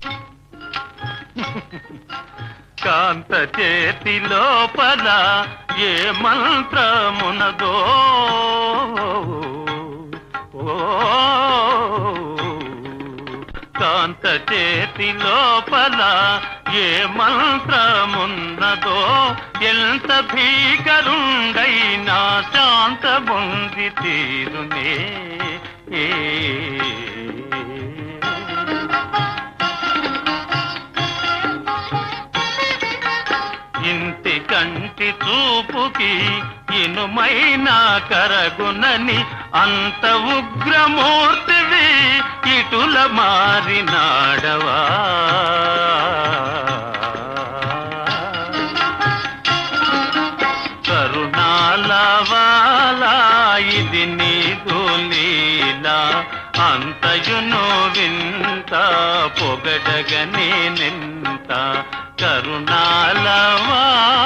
కాంత చేతి లోపల ఏ మంత్రమునదో ఓ కాంత చేతి లోపల ఏ మంత్రమున్నదో ఎంత భీకరుండైనా శాంత బొంది తీరునే ఏ ఇంటి కంటి చూపుకి ఇనుమైన కరగునని అంత ఉగ్రమూర్తివి ఇటుల మారినాడవా కరుణాలవాలా ఇది నీదు లీలా అంతయును వింత పొగడగనే నింత కరుణాలవాలా